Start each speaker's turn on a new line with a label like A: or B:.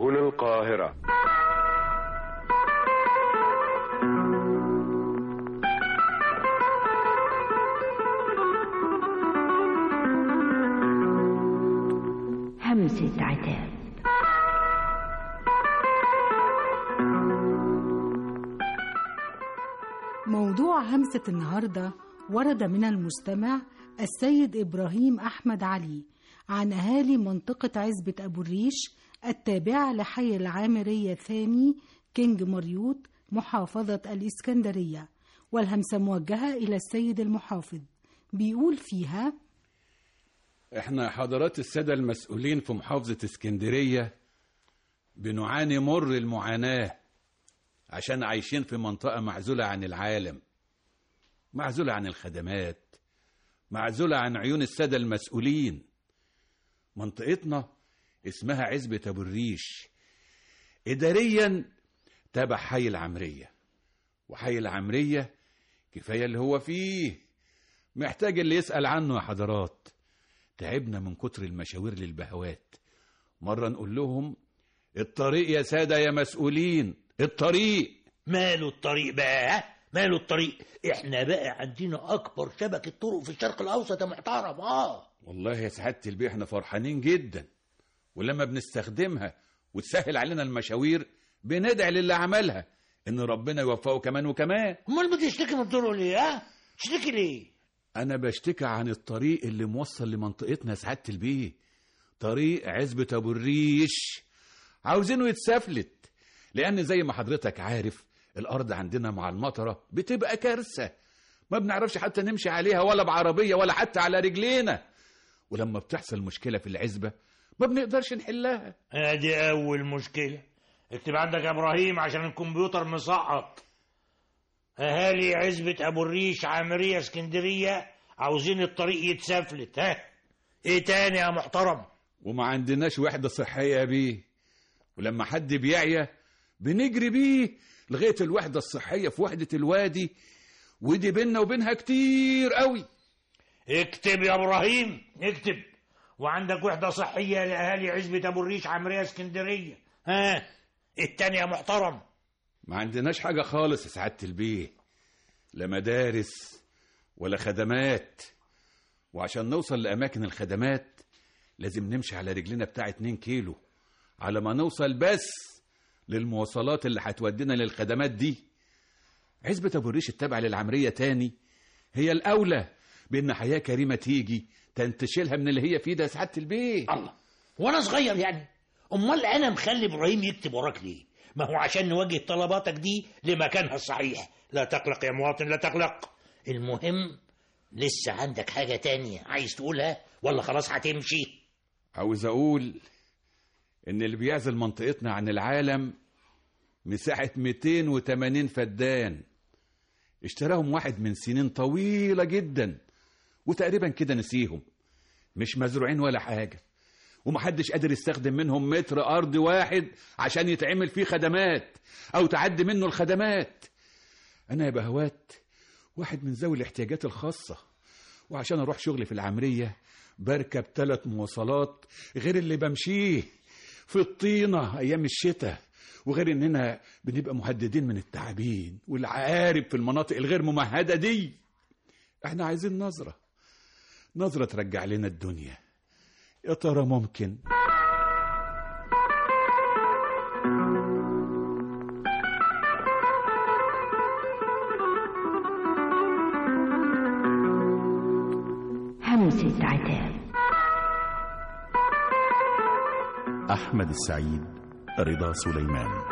A: سبل القاهرة
B: همسة عتاب
C: موضوع همسة النهاردة ورد من المستمع السيد إبراهيم أحمد علي عن أهالي منطقة عزبة أبو الريش التابعة لحي العامرية الثاني كينج مريوط محافظة الإسكندرية والهمسة موجهة إلى السيد المحافظ بيقول فيها
D: احنا حضرات السادة المسؤولين في محافظة اسكندرية بنعاني مر المعاناة عشان عايشين في منطقة معزولة عن العالم معزولة عن الخدمات معزولة عن عيون السادة المسؤولين منطقتنا اسمها عزبة أبو الريش إداريا تبع حي العمرية وحي العمرية كفاية اللي هو فيه محتاج اللي يسأل عنه يا حضرات تعبنا من كتر المشاوير للبهوات مرة نقول لهم الطريق يا سادة يا مسؤولين الطريق
E: ماله الطريق بقى ها؟ ماله الطريق احنا بقى عندنا اكبر شبكة طرق في الشرق الاوسط يا محترم اه
D: والله يا سعادة البيه احنا فرحانين جدا ولما بنستخدمها وتسهل علينا المشاوير بندعي للي عملها ان ربنا يوفقه كمان وكمان
E: امال بتشتكي من الطرق ليه ها تشتكي ليه
D: انا بشتكي عن الطريق اللي موصل لمنطقتنا يا سعادة البيه طريق عزبة ابو الريش عاوزينه يتسفلت لان زي ما حضرتك عارف الارض عندنا مع المطره بتبقى كارثه ما بنعرفش حتى نمشي عليها ولا بعربيه ولا حتى على رجلينا ولما بتحصل مشكله في العزبه ما بنقدرش نحلها
E: ادي اول مشكلة اكتب عندك يا ابراهيم عشان الكمبيوتر مسقط اهالي عزبة ابو الريش عامرية اسكندرية عاوزين الطريق يتسفلت ها ايه تاني يا محترم
D: وما عندناش وحده صحيه يا بيه ولما حد بيعيا بنجري بيه لغايه الوحده الصحيه في وحده الوادي ودي بينا وبينها كتير قوي
E: اكتب يا ابراهيم اكتب وعندك وحدة صحية لأهالي عزبة أبو الريش عمرية اسكندرية ها التاني يا محترم
D: ما عندناش حاجة خالص يا سعادة البيه لا مدارس ولا خدمات وعشان نوصل لأماكن الخدمات لازم نمشي على رجلنا بتاع 2 كيلو على ما نوصل بس للمواصلات اللي هتودينا للخدمات دي عزبة أبو الريش التابعة للعمرية تاني هي الأولى بإن حياة كريمة تيجي تنتشلها من اللي هي فيه ده يا سعادة البيه
E: الله وانا صغير يعني امال انا مخلي ابراهيم يكتب وراك ليه ما هو عشان نوجه طلباتك دي لمكانها الصحيح لا تقلق يا مواطن لا تقلق المهم لسه عندك حاجة تانية عايز تقولها ولا خلاص هتمشي
D: عاوز أقول إن اللي بيعزل منطقتنا عن العالم مساحة 280 فدان اشتراهم واحد من سنين طويلة جدا وتقريبا كده نسيهم مش مزروعين ولا حاجة ومحدش قادر يستخدم منهم متر أرض واحد عشان يتعمل فيه خدمات أو تعدي منه الخدمات أنا يا بهوات واحد من ذوي الاحتياجات الخاصة وعشان أروح شغلي في العمرية بركب ثلاث مواصلات غير اللي بمشيه في الطينة أيام الشتاء وغير إننا بنبقى مهددين من التعابين والعقارب في المناطق الغير ممهدة دي احنا عايزين نظرة نظرة ترجع لنا الدنيا يا ترى ممكن
B: همسة عتاب
F: أحمد السعيد رضا سليمان